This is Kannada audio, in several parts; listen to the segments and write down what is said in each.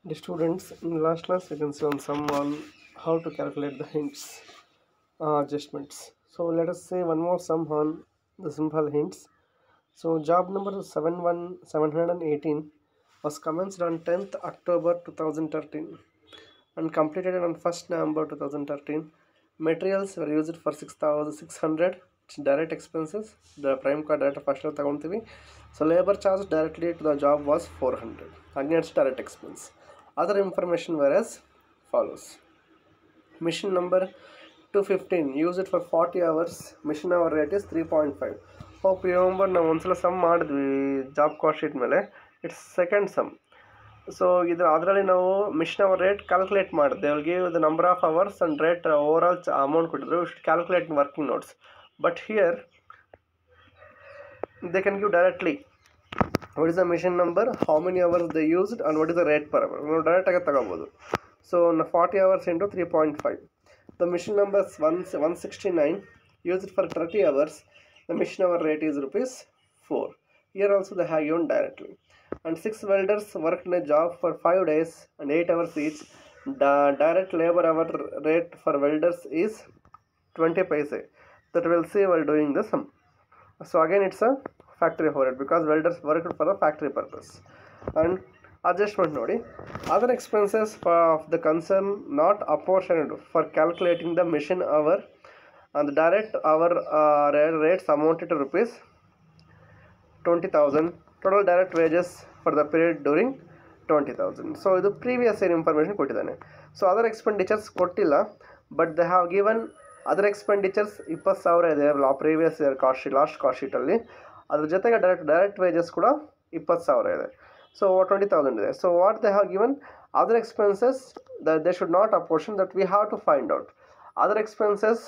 The students in the last class you can see on some on how to calculate the hints uh, adjustments. So let us say one more sum on the simple hints. So job number 71718 was commenced on 10th October 2013 and completed on 1st November 2013. Materials were used for 6600 direct expenses. The prime card direct first ತಗೊಂತೀವಿ so labour charge directly to the job was four hundred against direct expense other information where as follows machine number two fifteen use it for forty hours machine hour rate is three point five hope remember ನಾವು ಒಂದ್ಸಲ ಸಮ್ ಮಾಡಿದ್ವಿ ಜಾಬ್ ಕಾಸ್ಟ್ ಶೀಟ್ ಮೇಲೆ ಇಟ್ಸ್ ಸೆಕೆಂಡ್ ಸಮ್ ಸೊ ಇದು ಅದರಲ್ಲಿ ನಾವು ಮಿಷನ್ ಅವರ್ ರೇಟ್ ಕ್ಯಾಲ್ಕುಲೇಟ್ ಮಾಡಿದೆ ಅವ್ರಿಗೆ the number of hours and rate over all amount ಕೊಟ್ಟಿದ್ರು calculate working notes but here they can give directly what is the mission number how many hours they used and what is the rate per hour ನಾವು ಡೈರೆಕ್ಟ್ ಆಗಿ ತಗೋಬೋದು so forty hours into three point five the machine numbers one one sixty nine use it for thirty hours the machine hour rate is rupees four year also the have given directly and six welders worked in a job for five days and eight hours each. The direct labor hour rate for welders is 20 paise. That we'll see while doing the sum. So again, it's a factory overhead because welders worked for the factory purpose. And adjustment ನೋಡಿ other expenses for of the concern not apportioned for calculating the machine hour and the direct hour uh, ra- rates amounted to rupees 20000 total direct wages for the period during 20000 so ಇದು ಪ್ರೀವಿಯಸ್ ಏನು ಇನ್ಫಾರ್ಮೇಷನ್ ಕೊಟ್ಟಿದ್ದಾನೆ ಸೊ ಅದರ್ ಎಕ್ಸ್ಪೆಂಡಿಚರ್ಸ್ ಕೊಟ್ಟಿಲ್ಲ but they have given other expenditures ಇಪ್ಪತ್ತು ಸಾವಿರ ಇದೆ previous year cost sheet last cost ಶೀಟಲ್ಲಿ ಅದ್ರ ಜೊತೆಗೆ ಡೈರೆಕ್ಟ್ ಡೈರೆಕ್ಟ್ ವೇಜಸ್ ಕೂಡ ಇಪ್ಪತ್ತು ಸಾವಿರ ಇದೆ ಸೊ ಟ್ವೆಂಟಿ ತೌಸಂಡ್ ಇದೆ so what they have given other expenses the they should not apportion that we have to find out other expenses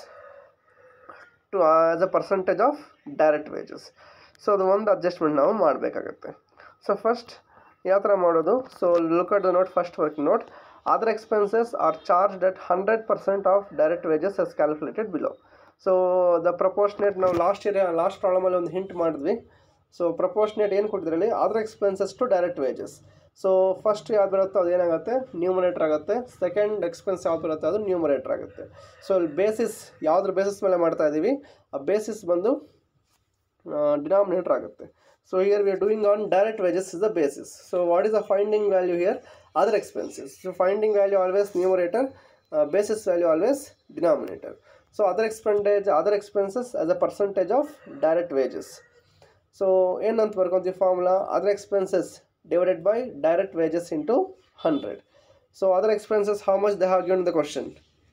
to as a percentage of direct wages so ಅದು ಒಂದು ಅಡ್ಜಸ್ಟ್ಮೆಂಟ್ ನಾವು ಮಾಡಬೇಕಾಗತ್ತೆ ಸೊ ಫಸ್ಟ್ ಯಾವ ಥರ ಮಾಡೋದು so look at the note first working note other expenses are charge at hundred percent of direct wages as calculated below so the proportionate ನಾವು ಲಾಸ್ಟ್ ಇಯರ್ ಲಾಸ್ಟ್ ಪ್ರಾಬ್ಲಮಲ್ಲಿ ಒಂದು ಹಿಂಟ್ ಮಾಡಿದ್ವಿ ಸೊ ಪ್ರಪೋರ್ಷನೇಟ್ ಏನು ಕೊಟ್ಟಿದ್ರಲ್ಲಿ other expenses to direct wages so first ಯಾವ್ದು ಬರುತ್ತೋ ಅದು ಏನಾಗುತ್ತೆ ನ್ಯೂಮರೇಟರ್ ಆಗುತ್ತೆ ಸೆಕೆಂಡ್ ಎಕ್ಸ್ಪೆನ್ಸ್ ಯಾವ್ದು ಬರುತ್ತೆ ಅದು ನ್ಯೂಮರೇಟರ್ ಆಗುತ್ತೆ ಸೊ ಇಲ್ಲಿ ಬೇಸಿಸ್ ಯಾವುದ್ರ ಬೇಸಿಸ್ ಮೇಲೆ ಮಾಡ್ತಾ ಇದ್ದೀವಿ ಆ ಬೇಸಿಸ್ ಬಂದು ಡಿನಾಮಿನೇಟರ್ ಆಗುತ್ತೆ so here we are doing on direct wages is the basis so what is the finding value here other expenses so finding value always numerator basis value always denominator so other expenditure other expenses as a percentage of direct wages so ಏನಂತ ಬರ್ಕೊಂತೀವಿ formula other expenses divided by direct wages into hundred so other expenses how much they have given the question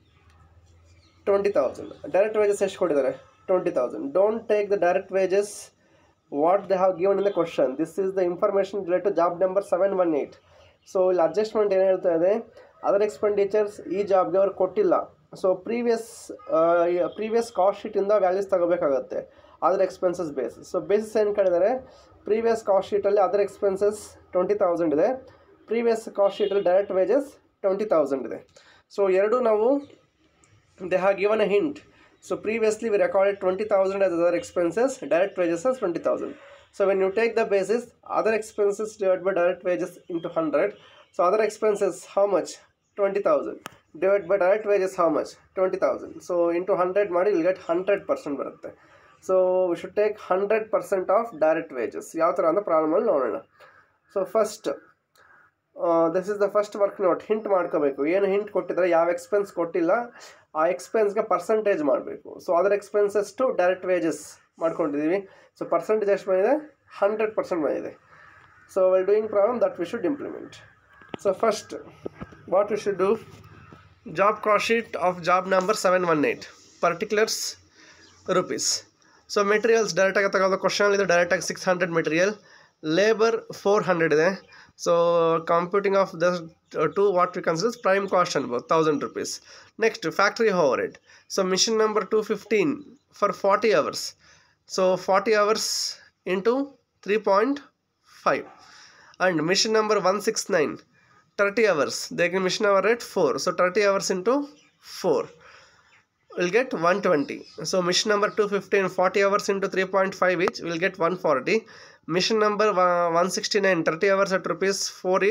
twenty thousand direct wages ಎಷ್ಟು ಕೊಟ್ಟಿದ್ದಾರೆ twenty thousand don't take the direct wages what they have given in the question this is the information relate to job number seven one eight so ಇಲ್ಲಿ ಅಡ್ಜಸ್ಟ್ಮೆಂಟ್ ಏನು ಹೇಳ್ತಾ ಇದೆ ಅದರ್ ಎಕ್ಸ್ಪೆಂಡಿಚರ್ಸ್ ಈ ಜಾಬ್ಗೆ ಅವ್ರು ಕೊಟ್ಟಿಲ್ಲ ಸೊ ಪ್ರೀವಿಯಸ್ ಪ್ರೀವಿಯಸ್ ಕಾಸ್ಟ್ ಶೀಟಿಂದ ವ್ಯಾಲ್ಯೂಸ್ ತಗೋಬೇಕಾಗತ್ತೆ other expenses basis so basis ಏನು ಕಡಿದ್ದಾರೆ ಪ್ರೀವಿಯಸ್ ಕಾಸ್ಟ್ ಶೀಟಲ್ಲಿ ಅದರ್ ಎಕ್ಸ್ಪೆನ್ಸಸ್ ಟ್ವೆಂಟಿ ತೌಸಂಡ್ ಇದೆ ಪ್ರೀವಿಯಸ್ ಕಾಸ್ಟ್ ಶೀಟಲ್ಲಿ ಡೈರೆಕ್ಟ್ ವೇಜಸ್ ಟ್ವೆಂಟಿ ತೌಸಂಡ್ ಇದೆ ಸೊ ಎರಡು ನಾವು they have given a hint So previously we recorded 20,000 as other expenses, direct wages as 20,000. So when you take the basis, other expenses divided by direct wages into 100. So other expenses, how much? 20,000. Divided by direct wages, how much? 20,000. So into 100 ಮಾಡಿ you'll get 100% ಬರುತ್ತೆ so we should take hundred percent of direct wages ಯಾವ ಥರ ಅಂತ ಪ್ರಾಬ್ಲಮಲ್ಲಿ ನೋಡೋಣ so first this is the first work note hint ಮಾಡ್ಕೋಬೇಕು ಏನು ಹಿಂಟ್ ಕೊಟ್ಟಿದ್ರೆ ಯಾವ ಎಕ್ಸ್ಪೆನ್ಸ್ ಕೊಟ್ಟಿಲ್ಲ ಆ ಎಕ್ಸ್ಪೆನ್ಸ್ಗೆ ಪರ್ಸೆಂಟೇಜ್ ಮಾಡಬೇಕು ಸೊ ಅದರ ಎಕ್ಸ್ಪೆನ್ಸಸ್ ಟು ಡೈರೆಕ್ಟ್ ವೇಜಸ್ ಮಾಡ್ಕೊಂಡಿದ್ದೀವಿ ಸೊ ಪರ್ಸೆಂಟೇಜ್ ಎಷ್ಟು ಬಂದಿದೆ ಹಂಡ್ರೆಡ್ ಪರ್ಸೆಂಟ್ ಬಂದಿದೆ so well doing problem that we should implement so first what we should do job cost sheet of job number seven one eight particulars rupees so materials ಡೈರೆಕ್ಟಾಗಿ ತಗೋದು ಕ್ವಶನ್ ಇದೆ ಡೈರೆಕ್ಟಾಗಿ six hundred material labour four hundred ಇದೆ so computing of the two what we considers prime cost ಅನ್ಬೋದು thousand rupees next factory overhead so machine number two fifteen for forty hours so forty hours into three point five and machine number one six nine thirty hours they machine hour rate four so thirty hours into four will get 120 so mission number 215 40 hours into 3.5 each will get 140 mission number uh, 169 30 hours at rupees 4 each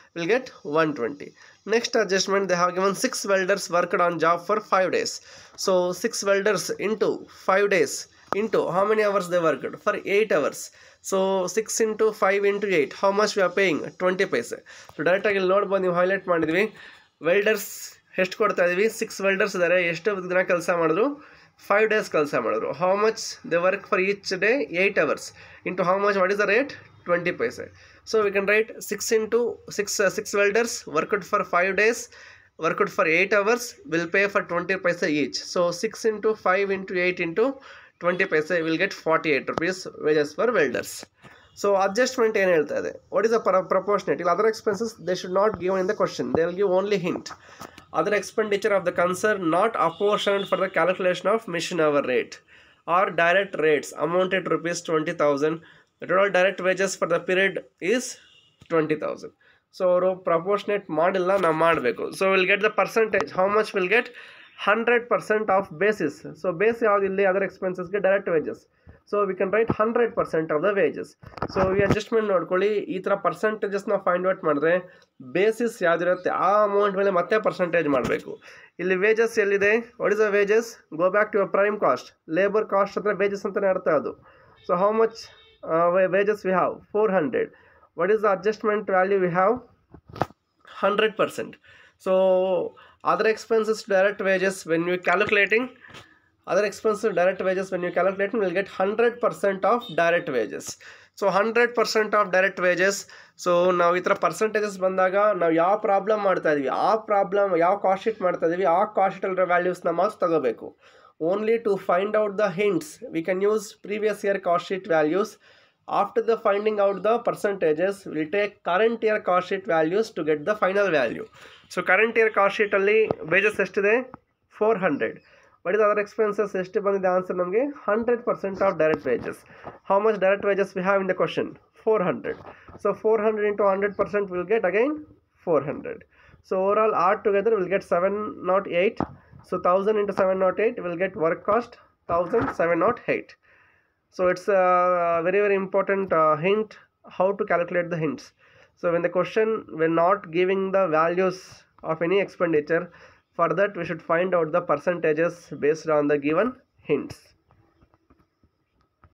will get 120 next adjustment they have given 6 welders worked on job for 5 days so 6 welders into 5 days into how many hours they worked for 8 hours so 6 into 5 into 8 how much we are paying 20 paise so ಡೈರೆಕ್ಟಾಗಿ ಇಲ್ಲಿ ನೋಡ್ಬೋದು ನೀವು ಹೈಲೈಟ್ ಮಾಡಿದ್ವಿ ವೆಲ್ಡರ್ಸ್ ಎಷ್ಟು ಕೊಡ್ತಾ ಇದೀವಿ ಸಿಕ್ಸ್ ವೆಲ್ಡರ್ಸ್ ಇದ್ದಾರೆ ಎಷ್ಟು ದಿನ ಕೆಲಸ ಮಾಡಿದ್ರು ಫೈವ್ ಡೇಸ್ ಕೆಲಸ ಮಾಡಿದ್ರು how much they work for each day eight hours into how much what is the rate twenty paise so we can write six into six six welders worked for five days worked for 8 hours will pay for 20 paise each so 6 into 5 into 8 into 20 paise will get 48 rupees wages for welders so adjustment ಏನು ಹೇಳ್ತಾ ಇದೆ ವಾಟ್ ಇಸ್ ದ ಪ್ರಪೋರ್ಷನೇಟ್ ಇಲ್ಲ other expenses they should not give in the question they will give only hint other expenditure of the concern not apportion for the calculation of machine hour rate or direct rates amounted rupees twenty thousand total direct wages for the period is twenty thousand so ಅವರು ಪ್ರಪೋರ್ಷನೇಟ್ ಮಾಡಿಲ್ಲ ನಾವು ಮಾಡಬೇಕು so will get the percentage how much will get hundred percent of basis so base ಯಾವ್ದು ಇಲ್ಲಿ ಅದರ್ ಎಕ್ಸ್ಪೆನ್ಸಸ್ಗೆ direct wages so we can write hundred percent of the wages so ಈ ಅಡ್ಜಸ್ಟ್ಮೆಂಟ್ ನೋಡ್ಕೊಳ್ಳಿ ಈ ಥರ ಪರ್ಸೆಂಟೇಜಸ್ನ ಫೈಂಡ್ ಔಟ್ ಮಾಡಿದ್ರೆ ಬೇಸಿಸ್ ಯಾವ್ದಿರುತ್ತೆ ಆ ಅಮೌಂಟ್ ಮೇಲೆ ಮತ್ತೆ ಪರ್ಸೆಂಟೇಜ್ ಮಾಡಬೇಕು ಇಲ್ಲಿ ವೇಜಸ್ ಎಲ್ಲಿದೆ what is the wages go back to prime cost labour cost ಅಂದರೆ ವೇಜಸ್ ಅಂತಲೇ ಅರ್ಥ ಅದು so how much wages we have four hundred what is the adjustment value we have 100% so other expenses direct wages when you calculating other expenses direct wages when you calculating will get 100% of direct wages so hundred percent of direct wages so ನಾವು ಈ ಥರ ಪರ್ಸೆಂಟೇಜಸ್ ಬಂದಾಗ ನಾವು ಯಾವ ಪ್ರಾಬ್ಲಮ್ ಮಾಡ್ತಾ ಇದೀವಿ ಆ ಪ್ರಾಬ್ಲಮ್ ಯಾವ ಕಾಸ್ಟ್ ಶೀಟ್ ಮಾಡ್ತಾ ಇದೀವಿ ಆ ಕಾಸ್ಟ್ ಶೀಟಲ್ಲಿರೋ ವ್ಯಾಲ್ಯೂಸ್ನ ಮಾತ್ರ ತಗೋಬೇಕು only to find out the hints we can use previous year cost sheet values after the finding out the percentages we'll take current year cost sheet values to get the final value so current year cost sheet ಅಲ್ಲಿ wages ಎಷ್ಟಿದೆ ಫೋರ್ ಹಂಡ್ರೆಡ್ ಬಟ್ ಇದು ಅದರ್ ಎಕ್ಸ್ಪೆನ್ಸಸ್ ಎಷ್ಟು ಬಂದಿದೆ ಆನ್ಸರ್ ನಮಗೆ hundred percent of direct wages how much direct wages we have in the question four hundred so four hundred into hundred percent will get again four hundred so overall are together will get seven naught eight so thousand into seven naught eight will get work cost thousand seven naught eight so it's a very very important uh, hint how to calculate the hints so when the question when not giving the values of any expenditure for that we should find out the percentages based on the given hints